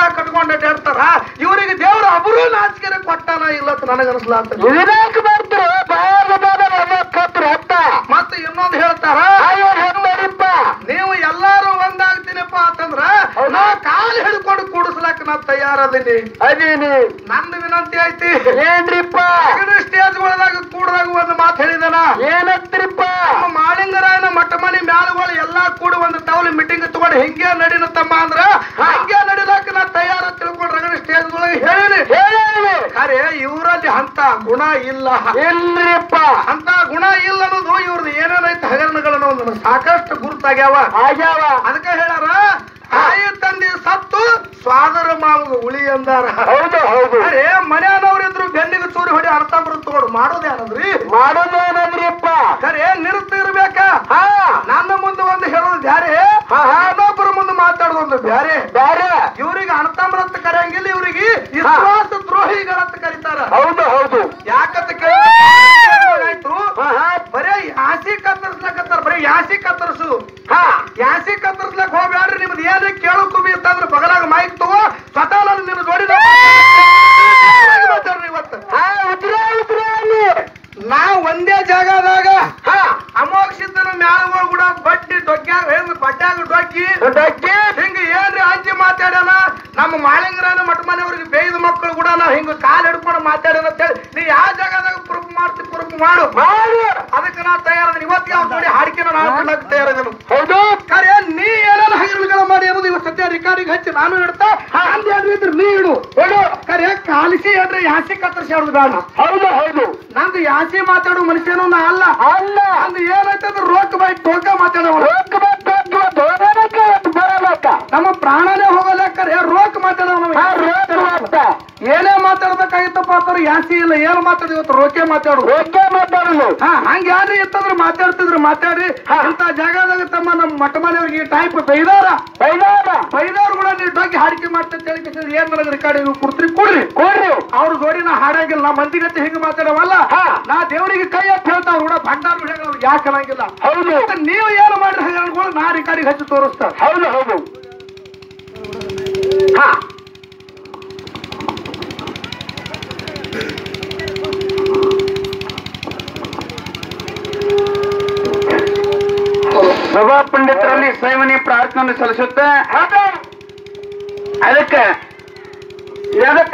ಕಟ್ಕೊಂಡು ಅಡ್ಡಾಡ್ತಾರ ಇವರಿಗೆ ದೇವ್ರ ಅಬರು ನಾಚಿಕೆರೆ ಕೊಟ್ಟಾನ ಇಲ್ಲ ಅಂತ ನನಗನ್ಸ್ಲಾತ ಇದಕ್ಕೆ ಬರ್ತಾರೆ ಬಾಗದಾರ ಹತ್ತ ಮತ್ತೆ ಇನ್ನೊಂದು ಹೇಳ್ತಾರ ಅಯ್ಯೋ ಹೆಂಗ್ ಮಾಡಿಪ್ಪ ನೀವು ಎಲ್ಲಾರು ಒಂದಾಗ್ತೀನಪ್ಪ ಅಂತಂದ್ರ ಹೌದು. ನಾ ಕಾಲ್ ಹಿಡ್ಕೊಂಡು ಕೂಡಿಸ್ಲಾಕ ನಾ ತಯಾರದೀನಿ ಅದೀನಿ ನಂದು ವಿನಂತಿ ಐತಿ ಏನ್ರಿಪ್ಪ ಸ್ಟೇಜ್ ಒಳದಾಗ ಕೂಡದಾಗ ಒಂದು ಮಾತು ಹೇಳಿದನ ಏನಂತ್ರಿಪ್ಪ ನಮ್ಮ ಮಾಳಿಂಗರಾಯನ ಮಠ ಮನಿ ಮ್ಯಾಲಗಳು ಎಲ್ಲಾ ಕೂಡ ಒಂದು ಟೌಲ್ ಮೀಟಿಂಗ್ ತಗೊಂಡು ಹಿಂಗೆ ನಡಿನ ತಮ್ಮ ಅಂದ್ರ ಹಂಗೆ ನಡಿಲಾಕ ನಾ ತಯಾರ ತಿಳ್ಕೊಂಡು ರಗಡ ಸ್ಟೇಜ್ ಒಳಗೆ ಹೇಳಿನಿ ಹೇಳಿ ಖರೆ ಇವರಲ್ಲಿ ಅಂತ ಗುಣ ಇಲ್ಲ ಇಲ್ರಿಪ್ಪ ಅಂತ ಗುಣ ಇಲ್ಲ ಅನ್ನೋದು ಇವ್ರದ್ದು ಏನೇನೈತೆ ಹಗರಣಗಳನ್ನು ಒಂದು ಸಾಕಷ್ಟು ಗುರುತಾಗ್ಯಾವ ಆಗ್ಯಾವ ಅದಕ್ಕೆ ಹೇಳಾರ ತಾಯಿ ತಂದೆ ಸತ್ತು ಸ್ವಾದರ ಮಾವು ಉಳಿ ಅಂದಾರ ಹೌದು ಹೌದು ಅರೆ ಮನ್ಯಾನವ್ರಿದ್ರು ಬೆನ್ನಿಗೆ ಚೂರಿ ಹೊಡಿ ಅರ್ಥ ತಗೊಂಡು ಮಾಡೋದೇನದ್ರಿ ಮಾಡೋದೇನಂದ್ರಿಪ್ಪ ಖರೆ ನಿರುತ್ತ ಇರ್ಬೇಕ ಹಾ ನನ್ನ ಮುಂದೆ ಒಂದು ಹೇಳೋದು ಬ್ಯಾರೆ ಹಾ, ಹಾ. ಇನ್ನೊಬ್ಬರ ಮುಂದೆ ಮಾತಾಡೋದು ಒಂದು ಬ್ಯಾರೆ ಬ್ಯಾರೆ ಇವ್ರಿಗೆ ಅಣತಾಮ್ರತ್ ಕರೆಯಂಗಿಲ್ಲ ಇವ್ರಿಗೆ ವಿಶ್ವಾಸ ದ್ರೋಹಿಗಳಂತ ಕರೀತಾರ ಹೌದು ಹೌದು ಯಾಕಂತ ಕೇಳಿದ್ರು ಹಾ ಹಾ ಬರೇ ಯಾಸಿ ಕತ್ತರಿಸ್ಲಕತ್ತಾರ ಬರೀ ಯಾಸಿ ಕತ್ತರಿಸು ಹಾ ಯಾಸಿ ಕತ್ತರಿಸ್ಲಕ್ ಹೋಗ್ಬ್ಯಾಡ್ರಿ ನಿಮ್ದು ಏನ್ರಿ ಕೇಳು ಕುಬಿ ಅಂತಂದ್ರೆ ಬಗಲಾಗ ಮೈಕ್ ತಗೋ ಸ್ವತಃ ನಾನು ನಿನ್ನ ಜೋಡಿ ಮಾತಾಡ್ರಿ ಇವತ್ತು ಹಾ ಉದ್ರ ಉದ್ರ ಅಲ್ಲಿ ನಾ ಒಂದೇ ಜಾಗದಾಗ ಹಾ ಅಮೋಕ್ಷಿತನ ಮ್ಯಾಲಗಳು ಕೂಡ ಬಡ್ಡಿ ಡೊಗ್ಗ್ಯಾಗ ಹೆಂಗ್ ಬಡ್ಡ್ಯಾಗ ಡೊಗ್ಗಿ ಡೊಕ್ಕೆ ಹಿಂಗ ಏನ್ರಿ ಅಜ್ಜಿ ಮಾತಾಡ್ಯಾನ ನಮ್ಮ ಮಾಳಿಂಗರಾನ ಮಠ ಮನೆಯವ್ರಿಗೆ ಬೇಯ್ದ ಮಕ್ಕಳು ಕೂಡ ನಾವು ಹಿಂಗ ಕಾಲ್ ಹಿಡ್ಕೊಂಡು ಮಾತಾಡ್ಯಾನ ಅಂತ ಹೇಳಿ ನೀ ಯಾವ ಜಾಗದಾಗ ಪ್ರೂಫ್ ಮಾಡ್ತಿ ಪ್ರೂಫ್ ಮಾಡು ಮಾಡು ಅದಕ್ಕೆ ನಾ ತಯಾರದ ಇವತ್ತಿಗೆ ಅವ್ರ ನೋಡಿ ಹಾಡಿಕೆನ ನಾನು ಕೊಡ್ಲಕ್ಕೆ ತಯಾರದೇನು ಹೌದು ಖರೆ ನೀ ಏನೇನು ಹಗರಣಗಳ ಮಾಡಿ ಅನ್ನೋದು ಇವತ್ತು ಸದ್ಯ ರಿಕಾರ್ಡಿಗೆ ಹಚ್ಚಿ ನಾನು ಇಡ್ತಾ ಅಂದ್ ಏನ್ರಿ ಇದ್ರೆ ನೀ ಇಡು ಹೇಳು ಖರೆ ಕಾಲಿಸಿ ಏನ್ರಿ ಯಾಸಿ ಕತ್ತರಿಸಿ ಅವ್ರದ್ದು ಬೇಡ ಹೌದು ಹೌದು ನಂದು ಯಾಸಿ ಮಾತಾಡೋ ಮನುಷ್ಯನು ನಾ ಅಲ್ಲ ಅಲ್ಲ ಅಂದ್ ಏನೈತೆ ಅಂದ್ರೆ ರೋಕ್ ಬೈ ಟೋಕ ಮಾತಾಡೋ ರೋಕ್ ಬೇಕು ದೋರನಕ್ಕೆ ಒಂದು ಬರಬೇಕ ನಮ್ಮ ಪ್ರಾಣನೇ ಹೋಗಲಕ್ಕರೆ ರೋಕ್ ಮಾತಾಡೋ ಹಾ ರೋಕ್ ಅಂತ ಏನೇ ಮಾತಾಡ್ಬೇಕಾಗಿತ್ತಪ್ಪ ಅಂತಂದ್ರೆ ಯಾಸಿ ಇಲ್ಲ ಏನು ಮಾತಾಡಿ ಇವತ್ತು ರೋಕೆ ಮಾತಾಡು ರೋಕೆ ಮಾತಾಡಲು ಹಾ ಹಂಗ ಯಾರ್ರಿ ಇತ್ತಂದ್ರೆ ಮಾತಾಡ್ತಿದ್ರು ಮಾತಾಡ್ರಿ ಅಂತ ಜಾಗದಾಗ ತಮ್ಮ ನಮ್ಮ ಮಠ ಮನೆಯವ್ರಿಗೆ ಟೈಪ್ ಬೈದಾರ ಬೈದಾರ ಬೈದವ್ರು ಕೂಡ ನೀವು ಡೊಗ್ಗಿ ಹಾಡಿಕೆ ಮಾಡ್ತಾ ಹೇಳಿ ಏನ್ ನನಗೆ ರೆಕಾರ್ಡಿಂಗ್ ಕೊಡ್ತೀರಿ ಕೊಡ್ರಿ ಕೊಡ್ರಿ ಅವ್ರ ಜೋಡಿ ನಾ ಹಾಡಂಗಿಲ್ಲ ನಾ ಮಂದಿಗತ್ತೆ ಹಿಂಗೆ ಮಾತಾಡವಲ್ಲ ಹಾ. ನಾ ದೇವರಿಗೆ ಕೈ ಎತ್ತಿ ಹೇಳ್ತಾವ್ರು ಕೂಡ ಭಂಡಾರ ವಿಷಯಗಳು ಯಾಕೆ ಅನ್ನಂಗಿಲ್ಲ ಹೌದು ಮತ್ತೆ ನೀವು ಏನು ಮಾಡ್ರಿ ಹಗರಣಗಳು ನಾ ರೆಕಾರ್ಡಿಗೆ ಹಚ್ಚಿ ತೋರಿಸ್ತಾರೆ ಹೌದು ಹೌದು ಹಾ ಸಭಾ ಪಂಡಿತರಲ್ಲಿ ಸೇವನೆ ಪ್ರಾರ್ಥನೆ ಸಲ್ಲಿಸುತ್ತೆ ಹೌದು ಅದಕ್ಕೆ ಎದಕ್ಕ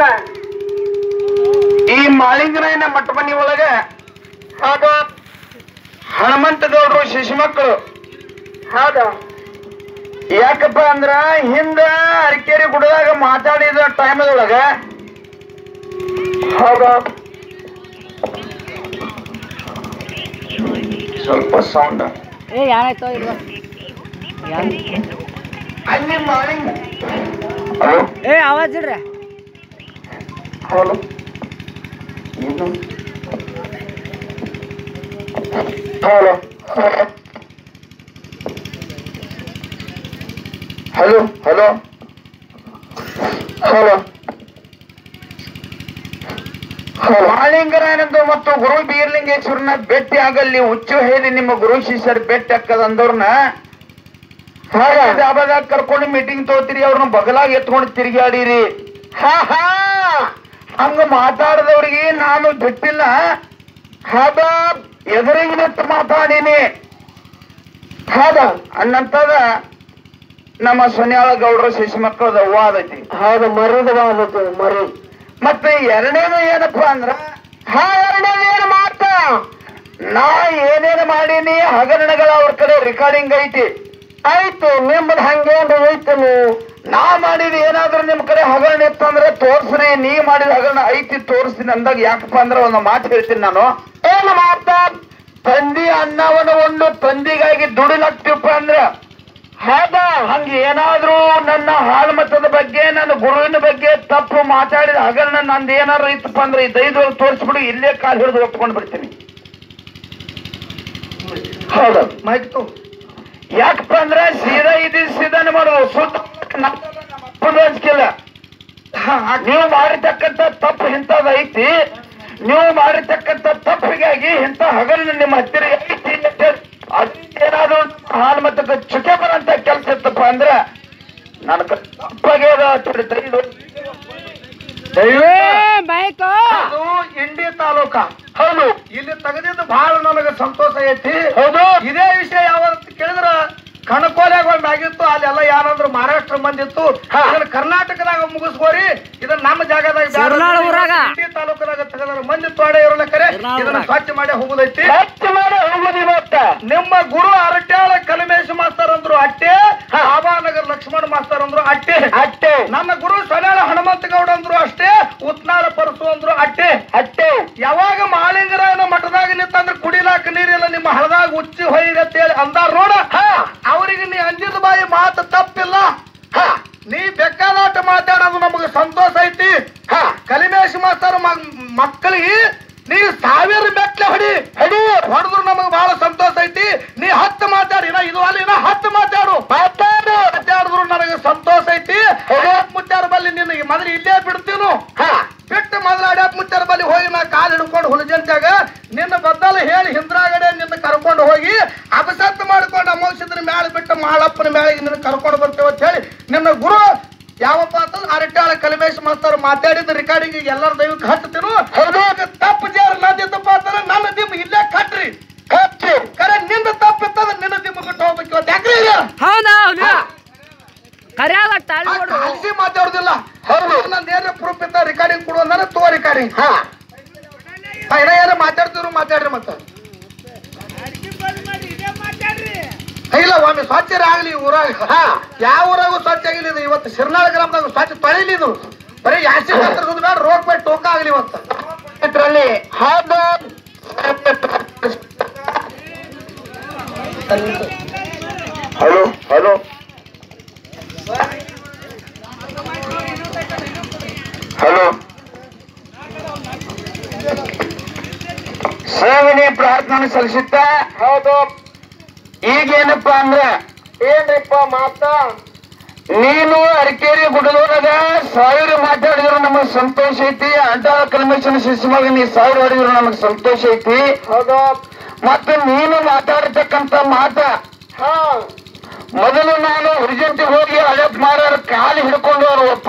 ಈ ಮಾಳಿಂಗರಾಯನ ಮಠ ಮನಿ ಒಳಗೆ ಹೌದು ಹನುಮಂತ ಗೌಡರು ಶಿಶುಮಕ್ಕಳು ಹೌದು ಯಾಕಪ್ಪ ಅಂದ್ರ ಹಿಂದ ಅರಕೇರಿ ಗುಡದಾಗ ಮಾತಾಡಿದ ಟೈಮದೊಳಗ ಹೌದು ಸ್ವಲ್ಪ ಸೌಂಡ್ ಏ ಯಾರಾಯ್ತೋ ಇದು ಅಲ್ಲಿ ಮಾಳಿಂಗ ಹಲೋ ಏ ಆವಾಜ್ ಇಡ್ರಿ ಹಲೋ ಏನು ಹಲೋ ಹಲೋ ಹಲೋ ಹಲೋ ಮಾಳಿಂಗರಾಯನಂದು ಮತ್ತು ಗುರು ಬೀರ್ಲಿಂಗೇಶ್ವರನ ಭೇಟಿ ಆಗಲ್ಲಿ ಹುಚ್ಚು ಹೇಳಿ ನಿಮ್ಮ ಗುರು ಶಿಷ್ಯರು ಭೇಟಿ ಹಾಕದ ಅಂದವ್ರನ್ನ ಜಾಬದಾಗ ಕರ್ಕೊಂಡು ಮೀಟಿಂಗ್ ತಗೋತೀರಿ ಅವ್ರನ್ನ ಬಗಲಾಗ ಎತ್ಕೊಂಡು ತಿರುಗಾಡಿರಿ ಹಾ ಹಾ ಹಂಗ ಮಾತಾಡದವ್ರಿಗೆ ನಾನು ಬಿಟ್ಟಿಲ್ಲ ಹದ ಎದುರಿಗೆ ನಿಂತು ಮಾತಾಡೀನಿ ಹದ ಅನ್ನಂತದ ನಮ್ಮ ಸೊನ್ಯಾಳ ಗೌಡ್ರ ಶಿಶು ಮಕ್ಕಳದ ವಾದ ಐತಿ ಹೌದು ಮರಿದ ಬಾದದ್ದು ಮರಿ ಮತ್ತೆ ಎರಡನೇದು ಏನಪ್ಪಾ ಅಂದ್ರ ಹಾ ಎರಡನೇದು ಏನು ಮಾತಾ ನಾ ಏನೇನು ಮಾಡೀನಿ ಹಗರಣಗಳ ಅವ್ರ ಕಡೆ ರೆಕಾರ್ಡಿಂಗ್ ಐತಿ ಆಯ್ತು ನಿಮ್ಮದು ಹಂಗೇನ್ರಿ ಐತೆ ನೀವು ನಾ ಮಾಡಿದ ಏನಾದ್ರೂ ನಿಮ್ ಕಡೆ ಹಗರಣ ಇತ್ತಂದ್ರೆ ತೋರ್ಸ್ರಿ ನೀ ಮಾಡಿದ ಹಗರಣ ಐತಿ ತೋರಿಸ್ತೀನಿ ಅಂದಾಗ ಯಾಕಪ್ಪ ಅಂದ್ರೆ ಒಂದು ಮಾತು ಹೇಳ್ತೀನಿ ನಾನು ಏನು ಮಾತಾ ತಂದಿ ಅನ್ನವನ್ನು ಒಂದು ತಂದಿಗಾಗಿ ದುಡಿಲಾಗ್ತಿವಪ್ಪ ಅಂದ್ರ ಹೌದಾ ಹಂಗ ಏನಾದ್ರೂ ನನ್ನ ಹಾಳು ಮತದ ಬಗ್ಗೆ ನನ್ನ ಗುರುವಿನ ಬಗ್ಗೆ ತಪ್ಪು ಮಾತಾಡಿದ ಹಗರಣ ನಂದು ಏನಾದ್ರು ಇತ್ತಪ್ಪ ಅಂದ್ರೆ ಈ ದೈದು ತೋರಿಸ್ಬಿಡು ಇಲ್ಲೇ ಕಾಲು ಹಿಡಿದು ಒಪ್ಕೊಂಡು ಬಿಡ್ತೀನಿ ಹೌದು ಮೈಕ್ ತಗೋ ಯಾಕಪ್ಪ ಅಂದ್ರೆ ಸೀದಾ ಇದು ಸೀದಾನೆ ಮಾಡೋದು ಸುತ್ತ ಅಂಜಿಕಿಲ್ಲ ನೀವು ಮಾಡಿರ್ತಕ್ಕಂಥ ತಪ್ಪು ಇಂಥದ್ದು ಐತಿ ನೀವು ಮಾಡಿರ್ತಕ್ಕಂಥ ತಪ್ಪಿಗಾಗಿ ಇಂಥ ಹಗಲಿನ ನಿಮ್ಮ ಹತ್ತಿರ ಐತಿ ಅಂತ ಹೇಳಿ ಅದ್ರಿಂದ ಏನಾದ್ರು ಹಾಲು ಮತ್ತೆ ಚುಕ್ಕೆ ಬರಂತ ಕೆಲಸ ಇತ್ತಪ್ಪ ಅಂದ್ರೆ ನನ್ನ ತಪ್ಪಾಗ್ಯದ ಅಂತೇಳಿ ದಯವಿಟ್ಟು ಏ ಬೈಕು ಅದು ಇಂಡಿ ತಾಲೂಕ ಹೌದು ಇಲ್ಲಿ ತೆಗೆದಿದ್ದು ಬಹಳ ನನಗೆ ಸಂತೋಷ ಐತಿ ಹೌದು ಇದೇ ವಿಷಯ ಯಾವತ್ತು ಕೇಳಿದ್ರ ಕಣಕೋಲ್ಯಾಗ ಒಂದ್ ಆಗಿತ್ತು ಅಲ್ಲೆಲ್ಲ ಯಾರಂದ್ರು ಮಹಾರಾಷ್ಟ್ರ ಬಂದಿತ್ತು ಹಾ. ಇದನ್ನ ಕರ್ನಾಟಕದಾಗ ಮುಗಿಸ್ಕೋರಿ ಇದನ್ನ ನಮ್ಮ ಜಾಗದಾಗ ಬ್ಯಾಡ ಸುರ್ನಾಳ ಊರಾಗ. ಇಂಡಿ ತಾಲೂಕದಾಗ ತೆಗೆದ್ರ ಮಂದಿ ತೋಡೆ ಇರೋಲ್ಲ ಕರೆ ಸುರ್ನಾಳ ಇದನ್ನ ಊರಾಗ. ಸ್ವಚ್ಛ ಮಾಡಿ ಹೋಗುದೈತಿ ಸ್ವಚ್ಛ ಮಾಡಿ ಹೋಗುದು ಇವತ್ತ ನಿಮ್ಮ ಗುರು ಅರಟ್ಯಾಳ ಕಲಿಮೇಶ್ ಮಾಸ್ತರ್ ಅಂದ್ರು ಅಟ್ಟೆ ಆಬಾನಗರ್ ಲಕ್ಷ್ಮಣ ಮಾಸ್ತರ್ ಅಂದ್ರು ಅಟ್ಟೆ ಅಟ್ಟೆ ನನ್ನ ಗುರು ಸೊನ್ಯಾಳ ಹನುಮಂತ ಗೌಡ ಅಂದ್ರು ಅಷ್ಟೇ ಉತ್ನಾಳ ಪರಸು ಅಂದ್ರು ಅಟ್ಟೆ ಅಟ್ಟೆ ಯಾವಾಗ ಮಾಳಿಂಗರಾಯನ ಮಠದಾಗ ನಿಂತಂದ್ರೆ ಕುಡಿಲಾಕ ನೀರಿಲ್ಲ ನಿಮ್ಮ ಹಳದಾಗ ಉಚ್ಚಿ ಹೊಯ್ಗತ್ತೇಳಿ ಅಂದಾರ ನೋಡ ಅವರಿಗೆ ನೀ ಅಂಜಿದ ಬಾಯಿ ಮಾತು ತಪ್ಪಿಲ್ಲ ಹ, ನೀ ಬೇಕಾದಾಟ ಮಾತಾಡೋದು ನಮಗೆ ಸಂತೋಷ ಐತಿ ಹ, ಕಲಿಮೇಶ್ ಮಾಸ್ತರ್ ಮಕ್ಕಳಿಗೆ ನೀ ಸಾವಿರ ಮೆಟ್ಲೆ ಹೊಡಿ ಹೊಡಿ ಹೊಡೆದ್ರು ನಮಗೆ ಬಹಳ ಸಂತೋಷ ಐತಿ ನೀ ಹತ್ತು ಮಾತಾಡಿ ಇನ್ನ ಇದು ಅಲ್ಲ ಇನ್ನ ಹತ್ತು ಮಾತಾಡು ಮಾತಾಡು ಮಾತಾಡಿದ್ರು ನನಗೆ ಸಂತೋಷ ಐತಿ ಅಡ್ಯಾಪ್ ಮುತ್ತಾರ ಬಲ್ಲಿ ನಿನಗೆ ಮೊದಲು ಇಲ್ಲೇ ಬಿಡ್ತೀನು ಬಿಟ್ಟು ಮೊದಲು ಅಡ್ಯಾಪ್ ಮುತ್ತಾರ ಬಲ್ಲಿ ಹೋಗಿ ನಾ ಕಾಲು ಹಿಡ್ಕೊಂಡು ಹುಲಜಂತ್ಯಾಗ ನಿನ್ನ ಬದ್ದಲು ಹೇಳಿ ಹಿಂದ್ರಾಗಡೆ ನಿನ್ನ ಕರ್ಕೊಂಡು ಹೋಗಿ ಅಪಸತ್ ಮಾಡ್ಕೊಂಡು ಅಮೋಕ್ಷದ್ರ ಮ್ಯಾಲ ಬಿಟ್ಟು ಮಾಳಪ್ಪನ ಮ್ಯಾಲಿಗೆ ನಿನ್ನ ಕರ್ಕೊಂಡು ಬರ್ತೇವೆ ಅಂತ ಹೇಳಿ ನಿನ್ನ ಗುರು ಯಾವಪ್ಪ ಅಂತಂದ್ರೆ ಅರಟ್ಯಾಳ ಕಲಿಮೇಶ್ ಮಾಸ್ತರ್ ಮಾತಾಡಿದ ರೆಕಾರ್ಡಿಂಗ್ ಎಲ್ಲರ ದೈವಕ್ಕೆ ಹಚ್ತೀನು ತಪ್ಪು ಜೇರ್ ನಂದಿದ್ದಪ್ಪ ಅಂತಂದ್ರೆ ನನ್ನ ದಿಮ್ಮ ಇಲ್ಲೇ ಕಟ್ರಿ ಕಟ್ರಿ ಕರೆ ನಿಂದ ತಪ್ಪಿತ್ತಂದ್ರೆ ನಿನ್ನ ದಿಮ್ಮ ಬಿಟ್ಟು ಹೋಗ್ಬೇಕು ಇವತ್ತು ಯಾಕ್ರಿ ಈಗ? ಹೌದಾ ಹೌದಾ ಕರ್ಯಾದ ತಾಳಿ ಆ ನೋಡ್ರಿ ಕಾಲ್ಸಿ ಮಾತಾಡುದಿಲ್ಲ ಹೌದು ನಂದು ಏನಾರ ಪ್ರೂಫ್ ಇತ್ತ ರೆಕಾರ್ಡಿಂಗ್ ಕೊಡು ಅಂದ್ರೆ ತಗೋ ರೆಕಾರ್ಡಿಂಗ್ ಹಾ ಏನ ಏನ ಮಾತಾಡ್ತಿದ್ರು ಮಾತಾಡ್ರಿ ಮತ್ತ ಇಲ್ಲ ಒಮ್ಮೆ ಸ್ವಚ್ಛರ ಆಗ್ಲಿ ಈ ಊರಾಗ ಹಾ ಯಾವ ಊರಾಗೂ ಸ್ವಚ್ಛ ಆಗಿಲ್ಲ ಇದು ಇವತ್ತು ಶಿರ್ನಾಳ ಗ್ರಾಮದಾಗ ಸ್ವಚ್ಛ ತೊಳಿಲಿ ಇದು ಬರೀ ಯಾಸಿ ಮಾತಾಡೋದು ಬೇಡ ರೋಗ ಬೇಡ ಟೋಕ ಆಗ್ಲಿ ಇವತ್ತು ಇದ್ರಲ್ಲಿ ಹೌದು ಹಲೋ ಹಲೋ ಹಲೋ ಸೇವನೆ ಪ್ರಾರ್ಥನೆ ಸಲ್ಲಿಸುತ್ತಾ ಹೌದು ಈಗೇನಪ್ಪ ಅಂದ್ರೆ ಏನ್ರಿಪ್ಪ ಮಾತ ನೀನು ಅರಕೇರಿ ಗುಡದೊಳಗ ಸಾವಿರ ಮಾತಾಡಿದ್ರು ನಮಗ್ ಸಂತೋಷ ಐತಿ ಅಡ್ಡ ಕಲ್ಮೇಶನ ಶಿಶುಮಗ ನೀ ಸಾವಿರ ಹೊಡೆದ್ರು ನಮಗ್ ಸಂತೋಷ ಐತಿ ಹೌದು ಮತ್ತೆ ನೀನು ಮಾತಾಡತಕ್ಕಂತ ಮಾತ ಹಾ ಮೊದಲು ನಾನು ಹುರಿಜಂತಿ ಹೋಗಿ ಹಳೆ ಮಾರ ಕಾಲು ಹಿಡ್ಕೊಂಡು ಅವ್ರು